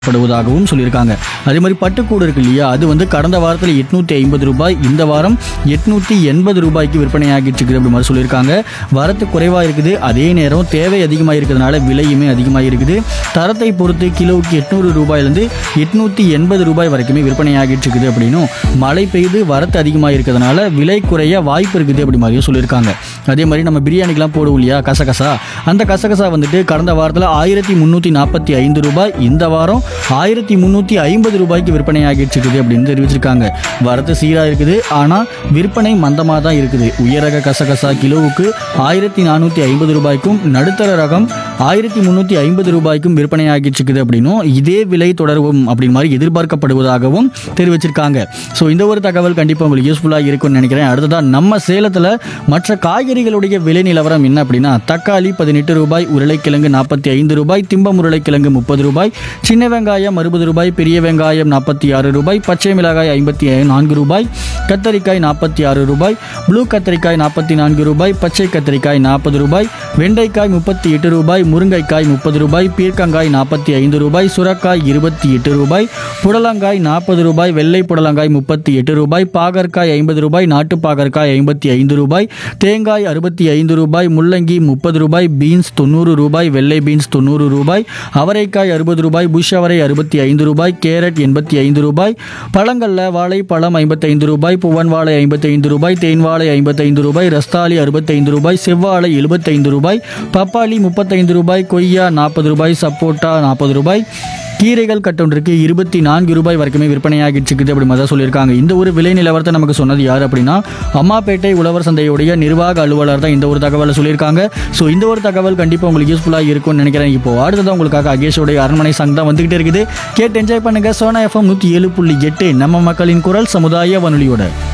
படுவதாகவும் சொல்லியிருக்காங்க அதே மாதிரி பட்டுக்கூடு இருக்கு இல்லையா அது வந்து கடந்த வாரத்தில் எட்நூற்றி ஐம்பது ரூபாய் இந்த வாரம் எட்நூற்றி எண்பது ரூபாய்க்கு விற்பனையாகிட்டு இருக்குது அப்படி மாதிரி சொல்லியிருக்காங்க வரத்து குறைவாக இருக்குது அதே நேரம் தேவை அதிகமாக இருக்கிறதுனால விலையுமே அதிகமாக இருக்குது தரத்தை பொறுத்து கிலோவுக்கு எட்நூறு ரூபாயிலேருந்து எட்நூற்றி எண்பது ரூபாய் வரைக்குமே விற்பனையாகிட்டு இருக்குது அப்படின்னும் மழை பெய்து வரத்து அதிகமாக இருக்கிறதுனால விலை குறைய வாய்ப்பு இருக்குது அப்படி மாதிரியும் சொல்லியிருக்காங்க அதே மாதிரி நம்ம பிரியாணிக்கெலாம் போடுவோம் இல்லையா கசகசா அந்த கசகசா வந்துட்டு கடந்த வாரத்தில் ஆயிரத்தி முந்நூற்றி நாற்பத்தி ஐந்து ரூபாய் இந்த வாரம் ஆயிரத்தி முந்நூற்றி ஐம்பது ரூபாய்க்கு விற்பனையாகிட்டு இருக்குது அப்படின்னு தெரிவிச்சிருக்காங்க வரத்து சீராக இருக்குது ஆனால் விற்பனை மந்தமாக தான் இருக்குது உயரக கசகசா கிலோவுக்கு ஆயிரத்தி நானூற்றி ஐம்பது ரூபாய்க்கும் நடுத்தர ரகம் ஆயிரத்தி முந்நூற்றி ஐம்பது ரூபாய்க்கும் விற்பனையாகிட்டு இருக்குது அப்படின்னும் இதே விலை தொடரும் அப்படின்னு மாதிரி எதிர்பார்க்கப்படுவதாகவும் தெரிவிச்சிருக்காங்க ஸோ இந்த ஒரு தகவல் கண்டிப்பாக உங்களுக்கு யூஸ்ஃபுல்லாக இருக்கும்னு நினைக்கிறேன் அடுத்ததான் நம்ம சேலத்தில் மற்ற காய்கறிகளுடைய விலை நிலவரம் என்ன அப்படின்னா தக்காளி பதினெட்டு ரூபாய் உருளைக்கிழங்கு நாற்பத்தி ஐந்து ரூபாய் திம்பம் உருளைக்கிழங்கு முப்பது ரூபாய் சின்ன வெங்காயம் அறுபது ரூபாய் பெரிய வெங்காயம் நாற்பத்தி ஆறு ரூபாய் பச்சை மிளகாய் ஐம்பத்தி நான்கு ரூபாய் கத்தரிக்காய் நாற்பத்தி ஆறு ரூபாய் ப்ளூ கத்தரிக்காய் நாற்பத்தி நான்கு ரூபாய் பச்சை கத்தரிக்காய் நாற்பது ரூபாய் வெண்டைக்காய் முப்பத்தி எட்டு ரூபாய் முருங்கைக்காய் முப்பது ரூபாய் பீர்க்கங்காய் நாற்பத்தி ஐந்து ரூபாய் சுரக்காய் இருபத்தி எட்டு ரூபாய் புடலங்காய் நாற்பது ரூபாய் வெள்ளை புடலங்காய் முப்பத்தி எட்டு ரூபாய் பாகற்காய் ஐம்பது ரூபாய் நாட்டு பாகற்காய் ஐம்பத்தி ஐந்து ரூபாய் தேங்காய் அறுபத்தி ஐந்து ரூபாய் முள்ளங்கி முப்பது ரூபாய் பீன்ஸ் தொண்ணூறு ரூபாய் வெள்ளை பீன்ஸ் தொண்ணூறு ரூபாய் அவரைக்காய் அறுபது ரூபாய் புஷ் அவரை அறுபத்தி ஐந்து ரூபாய் கேரட் எண்பத்தி ஐந்து ரூபாய் பழங்கள்ல வாழை பழம் ஐம்பத்தைந்து ரூபாய் புவன் வாழை ஐம்பத்தைந்து ரூபாய் தேன் வாழை ஐம்பத்தைந்து ரூபாய் ரஸ்தாலி அறுபத்தைந்து ரூபாய் செவ்வாழை எழுபத்தைந்து ரூபாய் பப்பாளி முப்பத்தைந்து ரூபாய் கொய்யா நாற்பது ரூபாய் சப்போட்டா நாற்பது ரூபாய் கீரைகள் கட்டொன்றுக்கு இருபத்தி நான்கு ரூபாய் வரைக்குமே விற்பனையாகிட்டு இருக்குது அப்படி மாதிரி தான் சொல்லியிருக்காங்க இந்த ஒரு விலை நிலவரத்தை நமக்கு சொன்னது யார் அப்படின்னா அம்மாப்பேட்டை உழவர் சந்தையுடைய நிர்வாக அலுவலர் தான் இந்த ஒரு தகவலை சொல்லியிருக்காங்க ஸோ இந்த ஒரு தகவல் கண்டிப்பாக உங்களுக்கு யூஸ்ஃபுல்லாக இருக்கும்னு நினைக்கிறேன் இப்போ அடுத்ததான் உங்களுக்காக அகேஷோடைய அரண்மனை சங் தான் வந்துகிட்டே இருக்குது கேட்டு என்ஜாய் பண்ணுங்க சோனா எஃப்எம் நூற்றி ஏழு புள்ளி எட்டு நம்ம மக்களின் குரல் சமுதாய வானொலியோட